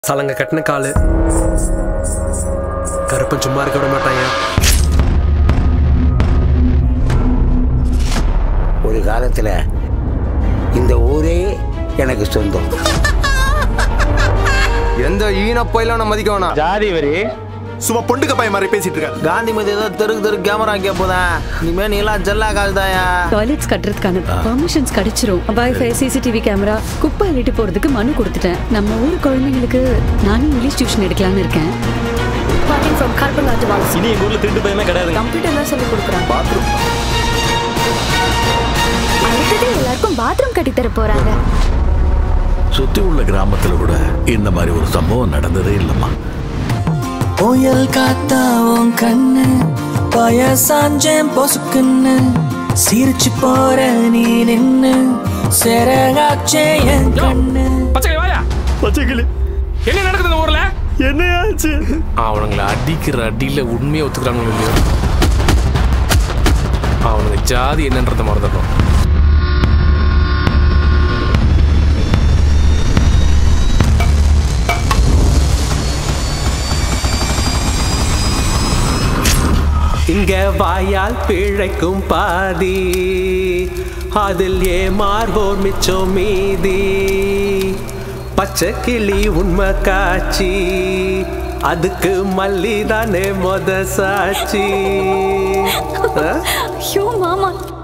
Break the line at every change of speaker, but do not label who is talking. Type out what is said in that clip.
சலங்க கட்டின காலு கருப்பன் சும்மா இருக்க விட மாட்டாங்க
ஒரு காலத்தில் இந்த ஊரே எனக்கு சொந்தம்
எந்த ஈன போயிலும் நான் மதிக்க வேணாம்
ஜாதி வரி
சும்மா பொண்டுக்க பையன் மாதிரி பேசிட்டு இருக்க
காந்தி மதி ஏதோ தெருக்கு தெருக்கு கேமரா வைக்க போதா இனிமே நீலாம் ஜல்லா காசுதாயா
டாய்லெட்ஸ் கட்டுறதுக்கான பெர்மிஷன்ஸ் கிடைச்சிரும் வைஃபை சிசிடிவி கேமரா குப்பை அள்ளிட்டு போறதுக்கு மனு கொடுத்துட்டேன் நம்ம ஊர் குழந்தைங்களுக்கு நானும் இங்கிலீஷ் டியூஷன் எடுக்கலாம்னு இருக்கேன்
Parting from Karpangatu Wallace.
இனி எங்க ஊர்ல திருட்டு பயமே கிடையாது
கம்ப்யூட்டர் தான் சொல்லி கொடுக்குறாங்க அடுத்தது எல்லாருக்கும் பாத்ரூம் கட்டி தர போறாங்க
சுத்தி உள்ள கிராமத்துல கூட இந்த மாதிரி ஒரு சம்பவம் நடந்ததே இல்லம்மா
புயல் காத்தா உன் கண்ணு வயசாஞ்சேன் பொசுக்குன்னு சிரிச்சு போற நீ நின்னு செரகாச்சே என் கண்ணு
பச்சை வாயா
பச்சைக்கிளி
என்ன நடக்குது இந்த ஊர்ல
என்னையாச்சு
அவனுங்களை அடிக்கிற அடியில உண்மையை ஒத்துக்கிறாங்க இல்லையோ அவனுங்க ஜாதி என்னன்றத மறந்துடணும் இங்க வாயால் பிழைக்கும் பாதி அதில் ஏமாறுவோர் மிச்சம் மீதி பச்சை கிளி உண்மை காட்சி அதுக்கு மல்லி தானே மொத சாட்சி ஆ?
ஐயோ மாமா